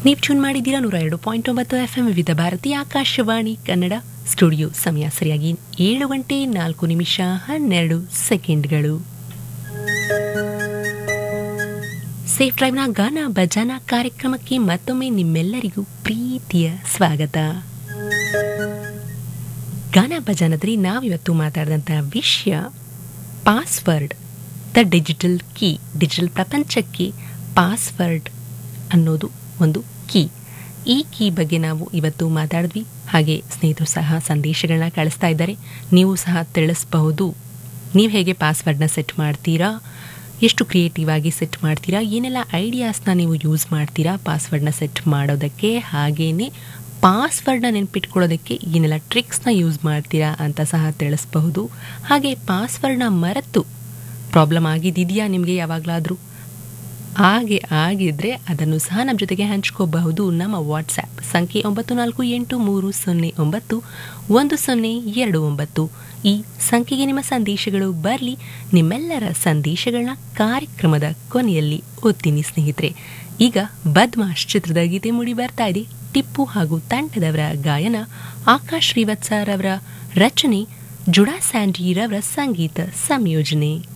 ನೀವು ಟ್ಯೂನ್ ಮಾಡಿದ್ದೀರಾ ನೂರ ಎರಡು ಪಾಯಿಂಟ್ ಒಂಬತ್ತು ಎಫ್ ಎಂ ವಿವಿಧ ಭಾರತಿ ಆಕಾಶವಾಣಿ ಕನ್ನಡ ಸ್ಟುಡಿಯೋ ಸಮಯ ಸರಿಯಾಗಿ ಏಳು ಗಂಟೆ ನಾಲ್ಕು ನಿಮಿಷ ಹನ್ನೆರಡು ಸೆಕೆಂಡ್ಗಳು ಸೇಫ್ ಡ್ರೈವ್ನ ಗಾನ ಭಜನ ಕಾರ್ಯಕ್ರಮಕ್ಕೆ ಮತ್ತೊಮ್ಮೆ ನಿಮ್ಮೆಲ್ಲರಿಗೂ ಪ್ರೀತಿಯ ಸ್ವಾಗತ ಗಾನ ಭಜನದಲ್ಲಿ ನಾವಿವತ್ತು ಮಾತಾಡಿದಂಥ ವಿಷಯ password the digital key digital ಪ್ರಪಂಚಕ್ಕೆ ಪಾಸ್ವರ್ಡ್ ಅನ್ನೋದು ಒಂದು ಕೀ ಈ ಕೀ ಬಗ್ಗೆ ನಾವು ಇವತ್ತು ಮಾತಾಡಿದ್ವಿ ಹಾಗೆ ಸ್ನೇಹಿತರು ಸಹ ಸಂದೇಶಗಳನ್ನ ಕಳಿಸ್ತಾ ಇದ್ದಾರೆ ನೀವು ಸಹ ತಿಳಿಸಬಹುದು ನೀವು ಹೇಗೆ ಪಾಸ್ವರ್ಡ್ನ ಸೆಟ್ ಮಾಡ್ತೀರಾ ಎಷ್ಟು ಕ್ರಿಯೇಟಿವ್ ಆಗಿ ಸೆಟ್ ಮಾಡ್ತೀರಾ ಏನೆಲ್ಲ ಐಡಿಯಾಸ್ನ ನೀವು ಯೂಸ್ ಮಾಡ್ತೀರಾ ಪಾಸ್ವರ್ಡ್ನ ಸೆಟ್ ಮಾಡೋದಕ್ಕೆ ಹಾಗೇನೆ ಪಾಸ್ವರ್ಡ್ನ ನೆನ್ಪಿಟ್ಕೊಳ್ಳೋದಕ್ಕೆ ಏನೆಲ್ಲ ಟ್ರಿಕ್ಸ್ನ ಯೂಸ್ ಮಾಡ್ತೀರಾ ಅಂತ ಸಹ ತಿಳಿಸಬಹುದು ಹಾಗೆ ಪಾಸ್ವರ್ಡ್ನ ಮರೆತು ಪ್ರಾಬ್ಲಮ್ ಆಗಿದೆಯಾ ನಿಮಗೆ ಯಾವಾಗಲಾದರೂ ಹಾಗೆ ಆಗಿದ್ರೆ ಅದನ್ನು ಸಹ ನಮ್ಮ ಜೊತೆಗೆ ಹಂಚ್ಕೋಬಹುದು ನಮ್ಮ ವಾಟ್ಸ್ಆ್ಯಪ್ ಸಂಖ್ಯೆ ಒಂಬತ್ತು ನಾಲ್ಕು ಎಂಟು ಮೂರು ಸೊನ್ನೆ ಒಂಬತ್ತು ಒಂದು ಸೊನ್ನೆ ಎರಡು ಒಂಬತ್ತು ಈ ಸಂಖ್ಯೆಗೆ ನಿಮ್ಮ ಸಂದೇಶಗಳು ಬರಲಿ ನಿಮ್ಮೆಲ್ಲರ ಸಂದೇಶಗಳನ್ನ ಕಾರ್ಯಕ್ರಮದ ಕೊನೆಯಲ್ಲಿ ಓದ್ತೀನಿ ಸ್ನೇಹಿತರೆ ಈಗ ಬದ್ಮಾಶ್ ಚಿತ್ರದ ಗೀತೆ ಮೂಡಿ ಬರ್ತಾ ಇದೆ ಟಿಪ್ಪು ಹಾಗೂ ತಂಡದವರ ಗಾಯನ ಆಕಾಶ್ ಶ್ರೀವತ್ಸರವರ ರಚನೆ ಜುಡಾ ಸ್ಯಾಂಡಿರವರ ಸಂಗೀತ ಸಂಯೋಜನೆ